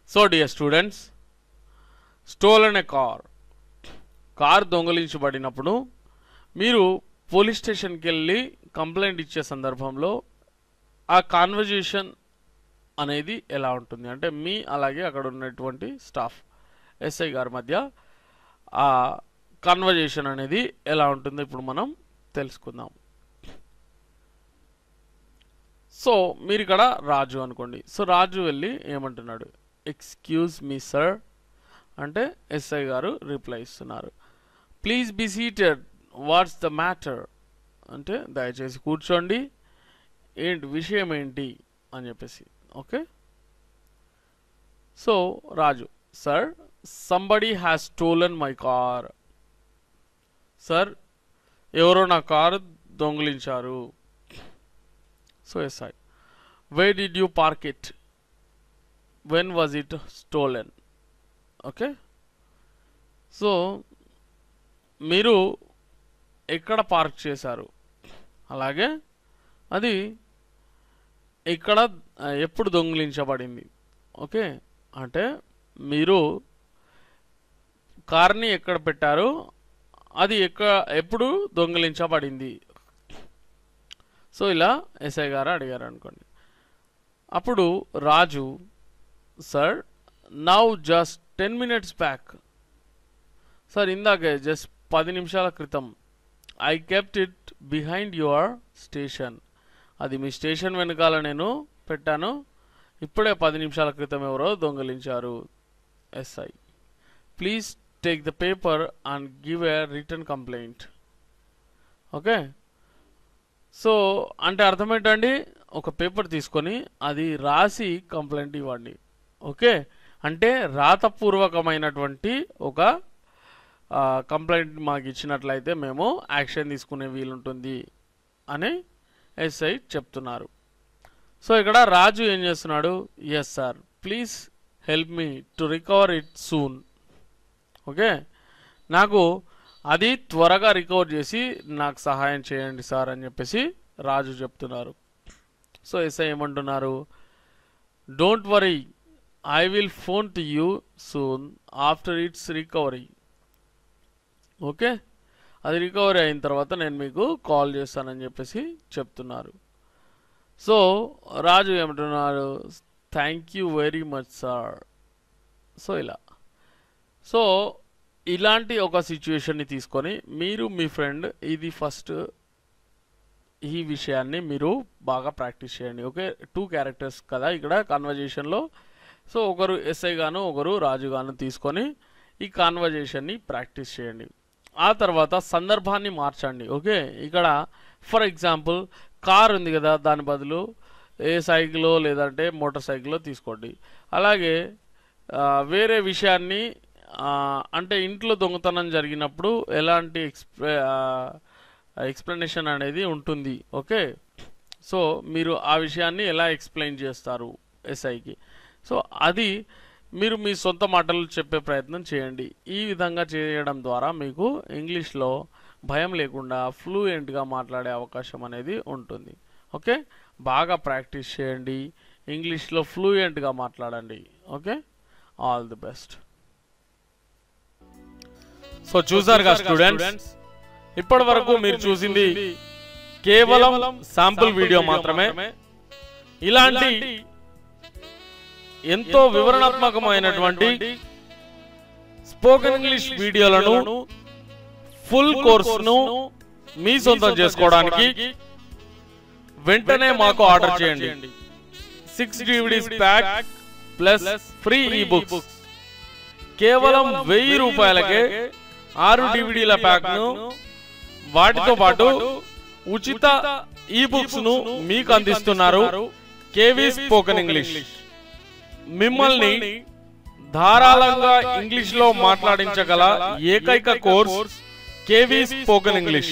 so dear students stolen a car car దొంగలించబడినప్పుడు మీరు police స్టేషన్కి వెళ్ళి కంప్లైంట్ ఇచ్చే సందర్భంలో ఆ కాన్వర్జేషన్ అనేది ఎలా ఉంటుంది అంటే మీ అలాగే అక్కడ ఉన్నటువంటి స్టాఫ్ ఎస్ఐ గారి మధ్య ఆ కాన్వర్జేషన్ అనేది ఎలా ఉంటుందో ఇప్పుడు మనం తెలుసుకుందాం సో మీరు ఇక్కడ రాజు అనుకోండి సో రాజు వెళ్ళి ఏమంటున్నాడు ఎక్స్క్యూజ్ మీ సర్ అంటే ఎస్ఐ గారు రిప్లై ఇస్తున్నారు please be seated what's the matter అంటే దయచేసి కూర్చోండి ఏంటి విషయం ఏంటి అని చెప్పేసి okay so Raju sir somebody has stolen my car sir ఎవరో నా కారు దొంగిలించారు so SI where did you park it when was it stolen okay so మీరు ఎక్కడ పార్క్ చేశారు అలాగే అది ఇక్కడ ఆ, ఎప్పుడు దొంగిలించబడింది ఓకే అంటే మీరు కార్ని ఎక్కడ పెట్టారు అది ఎక్కడ ఎప్పుడు దొంగిలించబడింది సో ఇలా ఎస్ఐ గారు అడిగారు అనుకోండి అప్పుడు Raju sir now just ten minutes back sir ఇందాకే జస్ట్ పది నిమిషాల క్రితం I kept it behind your station అది మీ స్టేషన్ వెనకాల నేను పెట్టాను ఇప్పుడే పది నిమిషాల క్రితం ఎవరో దొంగలించారు SI please take the paper and give a written complaint okay so అంటే అర్థం ఏంటండి ఒక పేపర్ తీసుకొని అది రాసి కంప్లైంట్ ఇవ్వండి ఓకే అంటే రాతపూర్వకమైనటువంటి ఒక కంప్లైంట్ మాకు ఇచ్చినట్లయితే మేము యాక్షన్ తీసుకునే వీలుంటుంది అని ఎస్ఐ చెప్తున్నారు సో ఇక్కడ రాజు ఏం చేస్తున్నాడు yes sir please help me to recover it soon okay నాకు అది త్వరగా రికవర్ చేసి నాకు సహాయం చేయండి సార్ అని చెప్పేసి రాజు చెప్తున్నారు సో ఎస్ఐ ఏమంటున్నారు don't worry I will phone to you soon after it's recovery okay అది రికవరీ అయిన తర్వాత నేను మీకు కాల్ చేస్తానని చెప్పేసి చెప్తున్నారు సో రాజు ఏమంటున్నారు thank you very much sir so ఇలా సో ఇలాంటి ఒక సిచ్యువేషన్ని తీసుకొని మీరు మీ ఫ్రెండ్ ఇది ఫస్ట్ ఈ విషయాన్ని మీరు బాగా ప్రాక్టీస్ చేయండి ఓకే టూ క్యారెక్టర్స్ కదా ఇక్కడ కాన్వర్జేషన్లో సో ఒకరు ఎస్ఐ గాను ఒకరు రాజు గాను తీసుకొని ఈ కాన్వర్జేషన్ని ప్రాక్టీస్ చేయండి ఆ తర్వాత సందర్భాన్ని మార్చండి ఓకే ఇక్కడ ఫర్ ఎగ్జాంపుల్ కార్ ఉంది కదా దాని బదులు ఏ సైకిలో లేదంటే మోటార్ సైకిల్లో తీసుకోండి అలాగే ఆ, వేరే విషయాన్ని ఆ, అంటే ఇంట్లో దొంగతనం జరిగినప్పుడు ఎలాంటి ఎక్స్ప్లె ఎక్స్ప్లెనేషన్ అనేది ఉంటుంది ఓకే సో మీరు ఆ విషయాన్ని ఎలా ఎక్స్ప్లెయిన్ చేస్తారు ఎస్ఐకి సో అది మీరు మీ సొంత మాటలు చెప్పే ప్రయత్నం చేయండి ఈ విధంగా చేయడం ద్వారా మీకు ఇంగ్లీష్లో భయం లేకుండా ఫ్లూయెంట్గా మాట్లాడే అవకాశం అనేది ఉంటుంది ఓకే బాగా ప్రాక్టీస్ చేయండి ఇంగ్లీష్లో ఫ్లూయెంట్గా మాట్లాడండి okay all the best so చూసారుగా స్టూడెంట్స్ ఇప్పటి వరకు మీరు చూసింది కేవలం శాంపుల్ వీడియో మాత్రమే ఇలాంటి ఎంతో వివరణాత్మకమైనటువంటి స్పోకెన్ ఇంగ్లీష్ వీడియోలను ఫుల్ కోర్సును మీ సొంతం చేసుకోవడానికి వెంటనే మాకు ఆర్డర్ చేయండి six DVDs pack plus free e books కేవలం వెయ్యి రూపాయలకే ఆరు డివిడీల ప్యాక్ ను వాటితో పాటు ఉచిత ఈ బుక్స్ ను మీకు అందిస్తున్నారు కేవీ స్పోకెన్ ఇంగ్లీష్ మిమ్మల్ని ధారాళంగా ఇంగ్లీష్ లో మాట్లాడించగల ఏకైక కోర్స్ కేవీ స్పోకెన్ ఇంగ్లీష్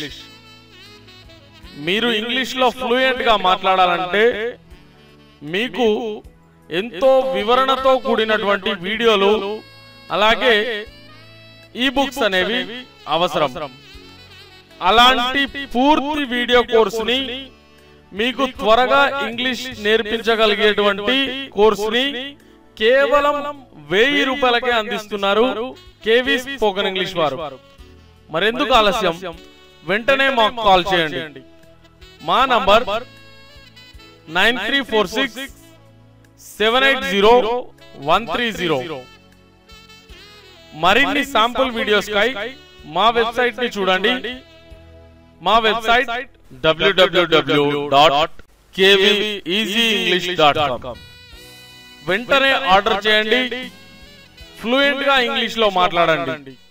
మీరు ఇంగ్లీష్ లో ఫ్లూయెంట్ గా మాట్లాడాలంటే మీకు ఎంతో వివరణతో కూడినటువంటి వీడియోలు అలాగే ఈ బుక్స్ అనేవి అవసరం అలాంటి పూర్తి వీడియో కోర్సుని మీకు త్వరగా ఇంగ్లీష్ నేర్పించగలిగేటువంటి కోర్సుని కేవలం వెయ్యి రూపాయలకే అందిస్తున్నారు కేవీ స్పోకెన్ ఇంగ్లీష్ వారు మరెందుకు ఆలస్యం వెంటనే మాకు కాల్ చేయండి మా number nine three four six seven eight zero one three zero మరిన్ని శాంపుల్ వీడియోస్ కై మా వెబ్సైట్ ని చూడండి మా website W W W dot dot com వెంటనే ఆర్డర్ చేయండి ఫ్లూయెంట్ గా ఇంగ్లీష్ లో మాట్లాడండి